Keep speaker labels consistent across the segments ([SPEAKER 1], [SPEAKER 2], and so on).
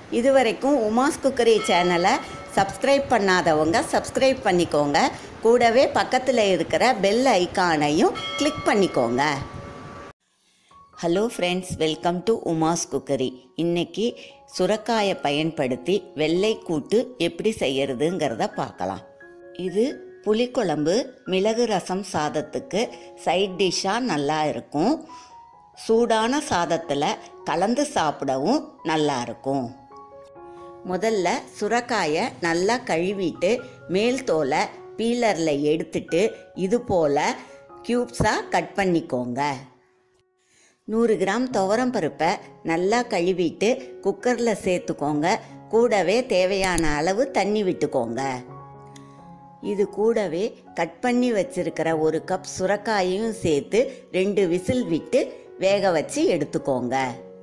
[SPEAKER 1] இதுவரைக்கும் உமாஸ் குக்கரி சேனலை சப்ஸ்கிரைப் பண்ணாதவங்க சப்ஸ்கிரைப் பண்ணிக்கோங்க கூடவே பக்கத்தில் இருக்கிற பெல் ஐகானையும் கிளிக் பண்ணிக்கோங்க hello friends welcome to Uma's cookery இன்னைக்கு சுரக்காயை பயன்படுத்தி வெள்ளை கூட்டு எப்படி செய்யறதுங்கிறத பார்க்கலாம் இது புளிக்குழம்பு மிளகு ரசம் சாதத்துக்கு சைட் டிஷ்ஷாக நல்லா இருக்கும் சூடான சாதத்தில் கலந்து சாப்பிடவும் நல்லா இருக்கும் முதல்ல சுரக்காயை நல்லா கழுவிட்டு மேல் தோலை பீலரில் எடுத்துட்டு இது போல் க்யூப்ஸாக கட் பண்ணிக்கோங்க நூறு கிராம் துவரம் பருப்பை நல்லா கழுவிட்டு குக்கரில் சேர்த்துக்கோங்க கூடவே தேவையான அளவு தண்ணி விட்டுக்கோங்க இது கூடவே கட் பண்ணி வச்சிருக்கிற ஒரு கப் சுரக்காயையும் சேர்த்து ரெண்டு விசில் விட்டு வேக வச்சு எடுத்துக்கோங்க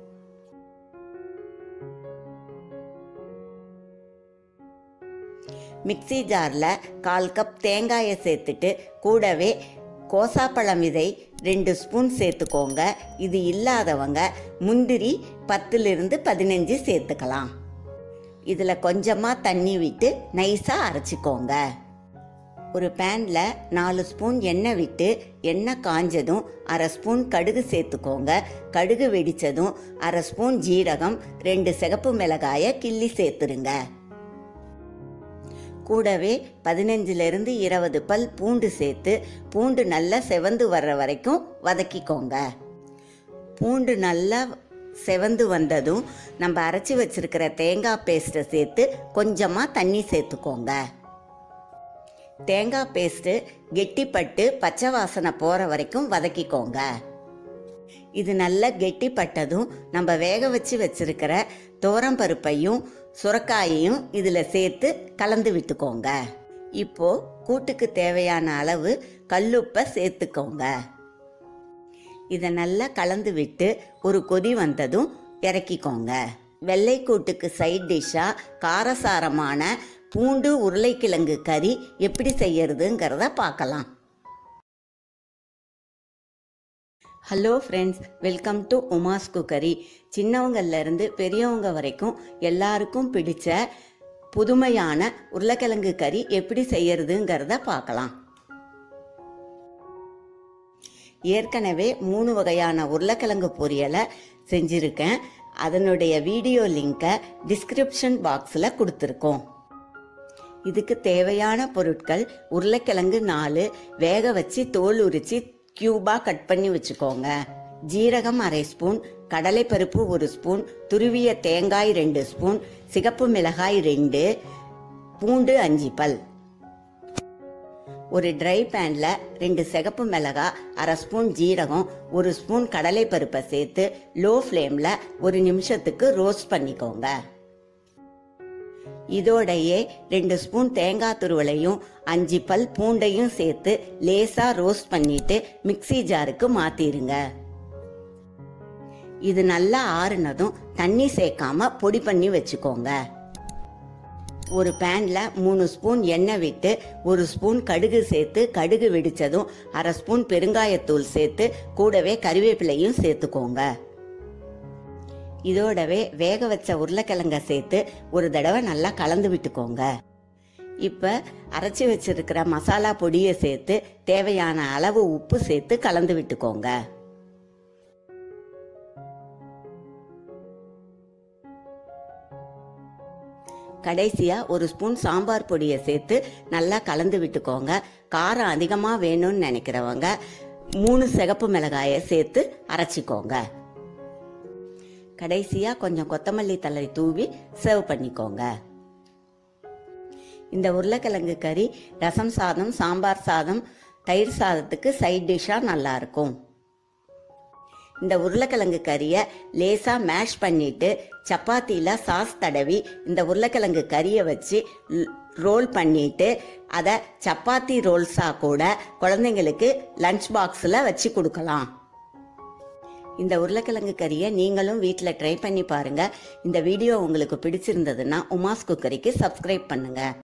[SPEAKER 1] மிக்ஸி ஜாரில் கால் கப் தேங்காயை சேர்த்துட்டு கூடவே கோசாப்பழம் விதை ரெண்டு ஸ்பூன் சேர்த்துக்கோங்க இது இல்லாதவங்க முந்திரி பத்துலேருந்து பதினஞ்சு சேர்த்துக்கலாம் இதில் கொஞ்சமாக தண்ணி விட்டு நைஸாக அரைச்சிக்கோங்க ஒரு பேனில் நாலு ஸ்பூன் எண்ணெய் விட்டு எண்ணெய் காஞ்சதும் அரை ஸ்பூன் கடுகு சேர்த்துக்கோங்க கடுகு வெடித்ததும் அரை ஸ்பூன் ஜீரகம் ரெண்டு சிகப்பு மிளகாயை கிள்ளி சேர்த்துருங்க கூடவே பதினஞ்சிலிருந்து இருபது பல் பூண்டு சேர்த்து பூண்டு நல்லா செவந்து வர்ற வரைக்கும் வதக்கிக்கோங்க பூண்டு நல்லா செவந்து வந்ததும் நம்ம அரைச்சி வச்சிருக்கிற தேங்காய் பேஸ்ட்டை சேர்த்து கொஞ்சமாக தண்ணி சேர்த்துக்கோங்க தேங்காய் பேஸ்ட்டு கெட்டிப்பட்டு பச்சை வாசனை போகிற வரைக்கும் வதக்கிக்கோங்க இது நல்லா கெட்டிப்பட்டதும் நம்ம வேக வச்சு வச்சிருக்கிற துவரம் பருப்பையும் சுரக்காயையும் இதில் சேர்த்து கலந்து விட்டுக்கோங்க இப்போ கூட்டுக்கு தேவையான அளவு கல்லுப்பை சேர்த்துக்கோங்க இதை நல்லா கலந்து விட்டு ஒரு கொதி வந்ததும் இறக்கிக்கோங்க வெள்ளை கூட்டுக்கு சைட் டிஷ்ஷாக காரசாரமான பூண்டு உருளைக்கிழங்கு கறி எப்படி செய்யறதுங்கிறத பார்க்கலாம் hello friends welcome to Uma's cookery சின்னவங்கள்லேருந்து பெரியவங்க வரைக்கும் எல்லாருக்கும் பிடிச்ச புதுமையான உருளைக்கிழங்கு கறி எப்படி செய்யறதுங்கிறத பார்க்கலாம் ஏற்கனவே மூணு வகையான உருளைக்கிழங்கு பொரியலை செஞ்சுருக்கேன் அதனுடைய வீடியோ லிங்கை டிஸ்கிரிப்ஷன் பாக்ஸில் கொடுத்துருக்கோம் இதுக்கு தேவையான பொருட்கள் உருளைக்கிழங்கு நாலு வேக வச்சு தோல் உரிச்சு கியூபாக கட் பண்ணி வச்சுக்கோங்க ஜீரகம் அரை ஸ்பூன் கடலைப்பருப்பு ஒரு ஸ்பூன் துருவிய தேங்காய் ரெண்டு ஸ்பூன் சிகப்பு மிளகாய் ரெண்டு பூண்டு அஞ்சு பல் ஒரு ட்ரை பேனில் ரெண்டு சிகப்பு மிளகாய் அரை ஸ்பூன் ஜீரகம் ஒரு ஸ்பூன் கடலைப்பருப்பை சேர்த்து லோ ஃப்ளேமில் ஒரு நிமிஷத்துக்கு ரோஸ்ட் பண்ணிக்கோங்க இதோடையே ரெண்டு ஸ்பூன் தேங்காய் துருவலையும் அஞ்சு பல் பூண்டையும் சேர்த்து லேசா ரோஸ்ட் பண்ணிட்டு மிக்ஸி ஜாருக்கு மாத்திருங்க இது நல்லா ஆறுனதும் தண்ணி சேர்க்காம பொடி பண்ணி வச்சுக்கோங்க ஒரு பேன்ல மூணு ஸ்பூன் எண்ணெய் விட்டு ஒரு ஸ்பூன் கடுகு சேர்த்து கடுகு வெடிச்சதும் அரை ஸ்பூன் பெருங்காயத்தூள் சேர்த்து கூடவே கறிவேப்பிலையும் சேர்த்துக்கோங்க இதோடவே வேக வச்ச உருளைக்கிழங்க சேர்த்து ஒரு தடவை நல்லா கலந்து விட்டுக்கோங்க இப்போ அரைச்சி வச்சிருக்கிற மசாலா பொடியை சேர்த்து தேவையான அளவு உப்பு சேர்த்து கலந்து விட்டுக்கோங்க கடைசியாக ஒரு ஸ்பூன் சாம்பார் பொடியை சேர்த்து நல்லா கலந்து விட்டுக்கோங்க காரம் அதிகமாக வேணும்னு நினைக்கிறவங்க மூணு சிகப்பு மிளகாயை சேர்த்து அரைச்சிக்கோங்க கடைசியாக கொஞ்சம் கொத்தமல்லி தழை தூவி சர்வ் பண்ணிக்கோங்க இந்த உருளைக்கிழங்கு கறி ரசம் சாதம் சாம்பார் சாதம் தயிர் சாதத்துக்கு சைட் டிஷ்ஷாக நல்லாயிருக்கும் இந்த உருளைக்கிழங்கு கறியை லேசாக மேஷ் பண்ணிட்டு சப்பாத்தியில் சாஸ் தடவி இந்த உருளைக்கிழங்கு கறியை வச்சு ரோல் பண்ணிட்டு அதை சப்பாத்தி ரோல்ஸாக கூட குழந்தைங்களுக்கு லஞ்ச் பாக்ஸில் வச்சு கொடுக்கலாம் இந்த உருளைக்கிழங்கு கறியை நீங்களும் வீட்டில் ட்ரை பண்ணி பாருங்கள் இந்த வீடியோ உங்களுக்கு பிடிச்சிருந்ததுன்னா உமாஸ் குக்கரிக்கு சப்ஸ்கிரைப் பண்ணுங்கள்